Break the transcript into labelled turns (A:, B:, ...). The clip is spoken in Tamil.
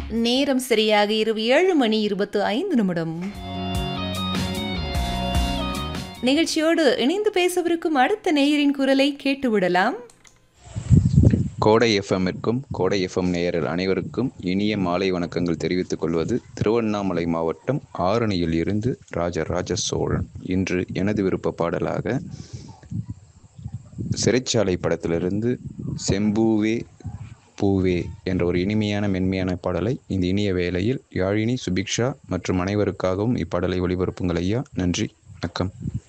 A: நேரம் சரியாக இரவு ஏழு மணி இருபத்து ஐந்து நிமிடம் நிகழ்ச்சியோடு இணைந்து பேசவிருக்கும் அடுத்த நேயரின் குரலை கேட்டுவிடலாம்
B: கோடை எஃப்எம்மிற்கும் கோடை எஃப்எம் நேயர்கள் அனைவருக்கும் இனிய மாலை வணக்கங்கள் தெரிவித்துக் கொள்வது திருவண்ணாமலை மாவட்டம் ஆரணியில் இருந்து ராஜராஜ சோழன் இன்று எனது விருப்ப பாடலாக சிறைச்சாலை படத்திலிருந்து செம்பூவே பூவே என்ற ஒரு இனிமையான மென்மையான பாடலை இந்த இனிய வேளையில் யாழினி சுபிக்ஷா மற்றும் அனைவருக்காகவும் இப்பாடலை ஒளிபரப்புங்கள் ஐயா நன்றி வணக்கம்